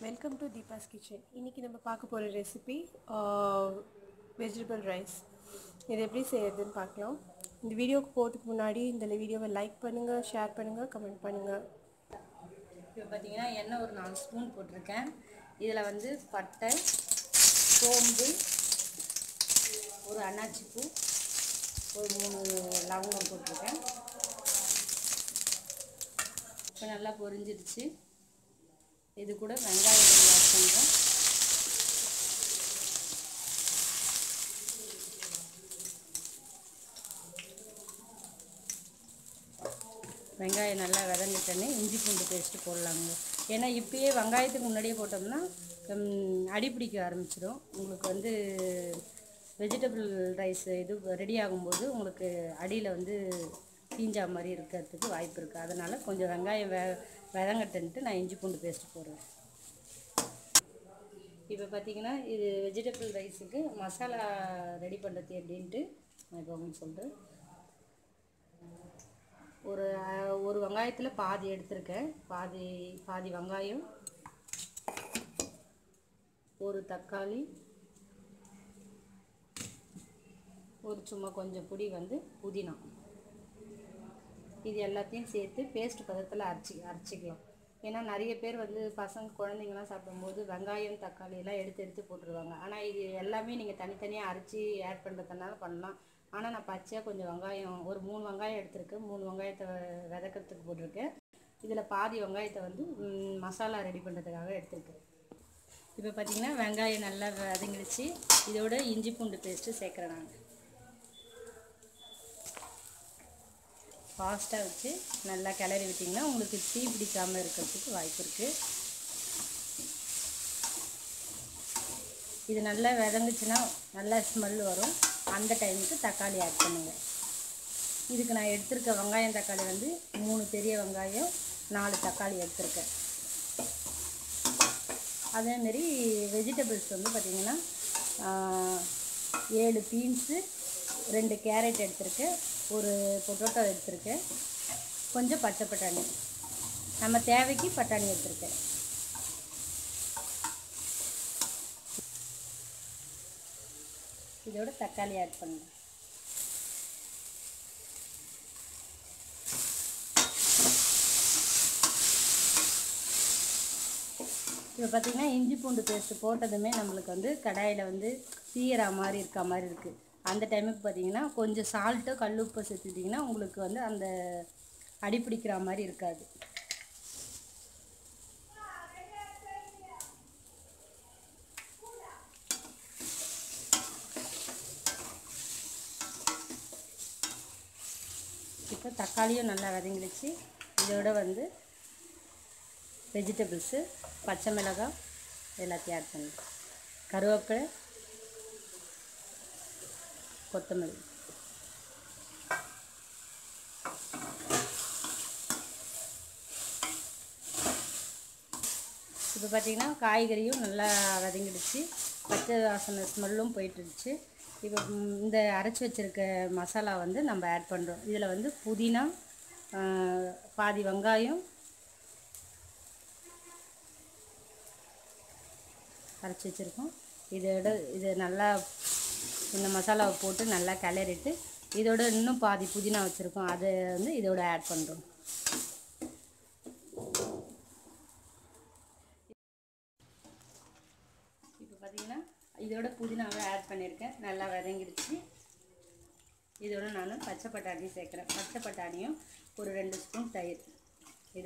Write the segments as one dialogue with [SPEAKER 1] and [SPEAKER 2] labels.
[SPEAKER 1] welcome to Deepa's kitchen இன்றைக்கி நம்ம பார்க்க போகிற ரெசிபி வெஜிடபிள் ரைஸ் இது எப்படி செய்யறதுன்னு பார்க்கலாம் இந்த வீடியோக்கு போகிறதுக்கு முன்னாடி இந்த வீடியோவை லைக் பண்ணுங்கள் ஷேர் பண்ணுங்கள் கமெண்ட் பண்ணுங்கள்
[SPEAKER 2] இப்போ பார்த்தீங்கன்னா எண்ணெய் ஒரு நாலு ஸ்பூன் போட்டிருக்கேன் இதில் வந்து பட்டை சோம்பு ஒரு அன்னாச்சி பூ ஒரு மூணு லவங்கம் போட்டிருக்கேன் இப்போ நல்லா பொரிஞ்சிருச்சு இது கூட வெங்காயம் ஆட் பண்ணுறோம் வெங்காயம் நல்லா விதங்கிட்டோன்னே இஞ்சி பூண்டு பேஸ்ட்டு போடலாங்க ஏன்னா இப்பயே வெங்காயத்துக்கு முன்னாடியே போட்டோம்னா ம், அடி பிடிக்க ஆரம்பிச்சிடும் உங்களுக்கு வந்து வெஜிடபிள் ரைஸ் இது ரெடி ஆகும்போது உங்களுக்கு அடியில் வந்து தீஞ்சா மாதிரி இருக்கிறதுக்கு வாய்ப்பு இருக்குது அதனால் கொஞ்சம் வெங்காயம் வெ விதங்கட்டுன்ட்டு நான் இஞ்சி பூண்டு பேஸ்ட்டு போடுறேன் இப்போ பார்த்தீங்கன்னா இது வெஜிடபிள் ரைஸுக்கு மசாலா ரெடி பண்ணுறது எப்படின்ட்டு நான் இப்போ உங்களுக்கு சொல்கிறேன் ஒரு அஹ், ஒரு வெங்காயத்தில் பாதி எடுத்திருக்கேன் பாதி பாதி வெங்காயம் ஒரு தக்காளி ஒரு சும்மா கொஞ்சம் பொடி வந்து புதினா இது எல்லாத்தையும் சேர்த்து பேஸ்ட் பதத்தில் அரைச்சி அரைச்சிக்கலாம் ஏன்னா நிறைய பேர் வந்து பசங்க குழந்தைங்கலாம் சாப்பிடும்போது வெங்காயம் தக்காளி எல்லாம் எடுத்து எடுத்து போட்டுருவாங்க ஆனால் இது எல்லாமே நீங்கள் தனித்தனியாக அரைச்சி ஆட் பண்ணுறதுனால பண்ணலாம் ஆனால் நான் பச்சையாக கொஞ்சம் வெங்காயம் ஒரு மூணு வெங்காயம் எடுத்திருக்கேன் மூணு வெங்காயத்தை வ- விதக்கிறதுக்கு போட்டிருக்கேன் இதில் பாதி வெங்காயத்தை வந்து ம், மசாலா ரெடி பண்ணுறதுக்காக எடுத்திருக்கேன் இப்போ பார்த்தீங்கன்னா வெங்காயம் நல்லா வதங்கிடுச்சு இதோட இஞ்சி பூண்டு பேஸ்ட்டு சேர்க்குறேன் நான் ஃபாஸ்ட்டாக வச்சு நல்லா கிளறி விட்டிங்கன்னா உங்களுக்கு தீ பிடிக்காமல் இருக்கிறதுக்கு வாய்ப்பு இருக்குது இது நல்லா விதங்குச்சுன்னா நல்லா ஸ்மெல் வரும் அந்த டைமுக்கு தக்காளி ஆட் பண்ணுங்கள் இதுக்கு நான் எடுத்திருக்க வெங்காயம் தக்காளி வந்து மூணு பெரிய வெங்காயம் நாலு தக்காளி எடுத்திருக்கேன் அதேமாரி வெஜிடபிள்ஸ் வந்து பார்த்திங்கன்னா ஏழு பீன்ஸு ரெண்டு கேரட் எடுத்திருக்கேன் ஒரு பொட்டோட்டோ எடுத்திருக்கேன் கொஞ்சம் பச்சை பட்டாணி நம்ம தேவைக்கு பட்டாணி எடுத்திருக்கேன் இதோட தக்காளி ஆட் பண்ணுங்க இப்போ பார்த்தீங்கன்னா இஞ்சி பூண்டு பேஸ்ட்டு போட்டதுமே நம்மளுக்கு வந்து கடாயில் வந்து தீயிற மாதிரி இருக்க மாதிரி இருக்குது அந்த டைமுக்கு பார்த்தீங்கன்னா கொஞ்சம் சால்ட்டு கல்லுப்பு சேர்த்துட்டிங்கன்னா உங்களுக்கு வந்து அந்த அடி பிடிக்கிற மாதிரி இருக்காது இப்போ தக்காளியும் நல்லா வதங்கிடுச்சு இதோட வந்து வெஜிடபிள்ஸு பச்சை மிளகாய் எல்லாத்தையும் ஆட் பண்ணி கருவேப்பிலை கொத்தமல்லி இப்போ பார்த்தீங்கன்னா காய்கறியும் நல்லா வதங்கிடுச்சு பச்சை வாசனை ஸ்மெல்லும் போயிட்டுருச்சு இப்போ ம், இந்த அரைச்சி வச்சுருக்க மசாலா வந்து நம்ம ஆட் பண்ணுறோம் இதில் வந்து புதினா ஆ, பாதி வெங்காயம் அரைச்சி வச்சுருக்கோம் இதோட இது நல்லா இந்த மசாலாவை போட்டு நல்லா கிளறிட்டு இதோட இன்னும் பாதி புதினா வச்சுருக்கோம் அதை வந்து இதோட ஆட் பண்ணுறோம் இப்போ பார்த்தீங்கன்னா இதோட புதினாவை ஆட் பண்ணியிருக்கேன் நல்லா வதங்கிடுச்சு இதோட நான் பச்சை பட்டாணி சேர்க்குறேன் பச்சை பட்டாணியும் ஒரு ரெண்டு ஸ்பூன் தயிர் இது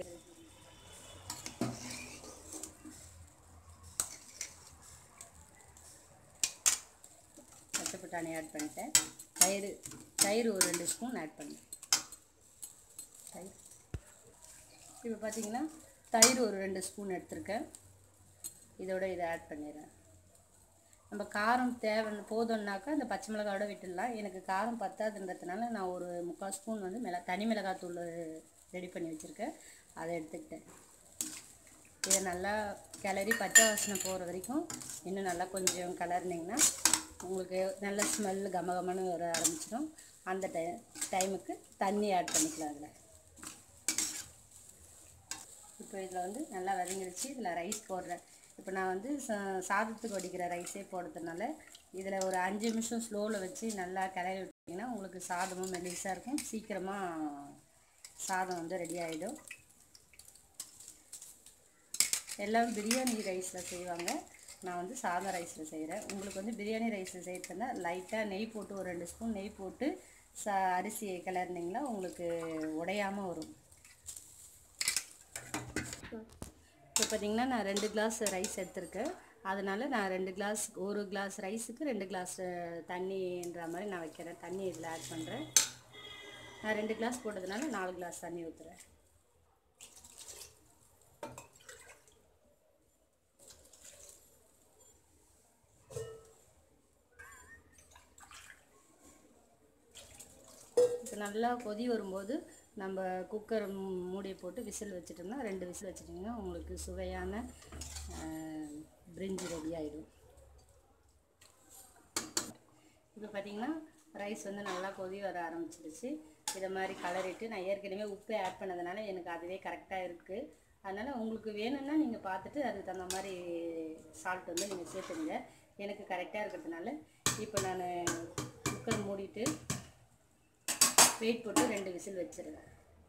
[SPEAKER 2] பச்சை பட்டாணி ஆட் பண்ணிட்டேன் தயிர் தயிர் ஒரு ரெண்டு ஸ்பூன் ஆட் பண்ணேன் தயிர் இப்போ பார்த்தீங்கன்னா தயிர் ஒரு ரெண்டு ஸ்பூன் எடுத்திருக்கேன் இதோட இதை ஆட் பண்ணிடுறேன் நம்ம காரம் தேவை போதும்னாக்கா இந்த பச்சை மிளகாயோட விட்டுடலாம் எனக்கு காரம் பத்தாதுன்றதுனால நான் ஒரு முக்கால் ஸ்பூன் வந்து மிள தனி மிளகாத்தூள் ரெடி பண்ணி வச்சுருக்கேன் அதை எடுத்துக்கிட்டேன் இதை நல்லா கிளறி பச்சை வாசனை போகிற வரைக்கும் இன்னும் நல்லா கொஞ்சம் கிளறினீங்கன்னா உங்களுக்கு நல்ல ஸ்மெல் கமகமன்னு வர ஆரம்பிச்சிடும் அந்த டை டைமுக்கு தண்ணி ஆட் பண்ணிக்கலாம் அதில் இப்போ இதில் வந்து நல்லா வதங்கிடுச்சு இதில் ரைஸ் போடுறேன் இப்போ நான் வந்து சா- சாதத்துக்கு வடிக்கிற ரைஸே போடுறதுனால இதில் ஒரு அஞ்சு நிமிஷம் ஸ்லோவில் வச்சு நல்லா கிளறி விட்டிங்கன்னா உங்களுக்கு சாதமும் மெலிசாக இருக்கும் சீக்கிரமாக சாதம் வந்து ரெடி ஆகிடும் எல்லாம் பிரியாணி ரைஸில் செய்வாங்க நான் வந்து சாதம் ரைஸில் செய்கிறேன் உங்களுக்கு வந்து பிரியாணி ரைஸில் செய்யறதுனா லைட்டாக நெய் போட்டு ஒரு ரெண்டு ஸ்பூன் நெய் போட்டு சா அரிசியை கிளறினீங்களா உங்களுக்கு உடையாமல் வரும் இப்போ பார்த்தீங்கன்னா நான் ரெண்டு கிளாஸ் ரைஸ் எடுத்திருக்கேன் அதனால் நான் ரெண்டு கிளாஸ் ஒரு கிளாஸ் ரைஸுக்கு ரெண்டு கிளாஸ் தண்ணின்ற மாதிரி நான் வைக்கிறேன் தண்ணி இதில் ஆட் பண்ணுறேன் நான் ரெண்டு கிளாஸ் போட்டதுனால நாலு கிளாஸ் தண்ணி ஊற்றுறேன் இப்போ நல்லா கொதி வரும்போது நம்ம குக்கர் மூடியை போட்டு விசில் வச்சிட்டோம்னா ரெண்டு விசில் வச்சிட்டிங்கன்னா உங்களுக்கு சுவையான ஆஹ், பிரிஞ்சி ரெடி ஆகிடும் இப்போ பார்த்தீங்கன்னா ரைஸ் வந்து நல்லா கொதி வர ஆரம்பிச்சிடுச்சு இதை மாதிரி கலரிட்டு நான் ஏற்கனவே உப்பு ஆட் பண்ணதுனால எனக்கு அதுவே கரெக்டாக இருக்குது அதனால் உங்களுக்கு வேணும்னா நீங்கள் பார்த்துட்டு அதுக்கு தகுந்த மாதிரி சால்ட் வந்து நீங்கள் சேர்த்துங்க எனக்கு கரெக்டாக இருக்கிறதுனால இப்போ நான் குக்கர் மூடிட்டு வெயிட் போட்டு ரெண்டு விசில் வச்சிருவேன்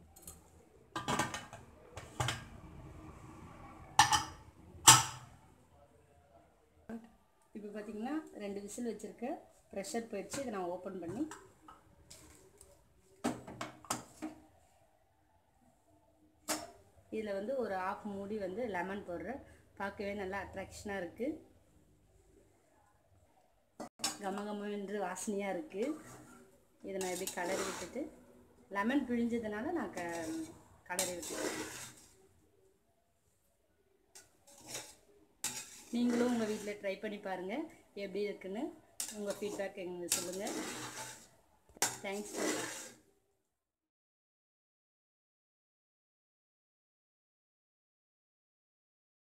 [SPEAKER 2] இப்போ பார்த்தீங்கன்னா ரெண்டு விசில் வச்சுருக்கேன் ப்ரெஷர் போயிடுச்சு இதை நான் ஓப்பன் பண்ணி இதில் வந்து ஒரு ஆஃப் மூடி வந்து லெமன் போடுறேன் பார்க்கவே நல்லா அட்ராக்ஷனாக இருக்குது கமகம என்று வாசனையாக இருக்குது இதை நான் எப்படி கலரி விட்டுட்டு லெமன் பிழிஞ்சதுனால நான் க கலரி விட்டுட்டேன் நீங்களும் உங்கள் வீட்டில் ட்ரை பண்ணி பாருங்கள் எப்படி இருக்குன்னு உங்கள் ஃபீட்பேக் எங்களுக்கு சொல்லுங்கள் தேங்க்ஸ் ஃபார்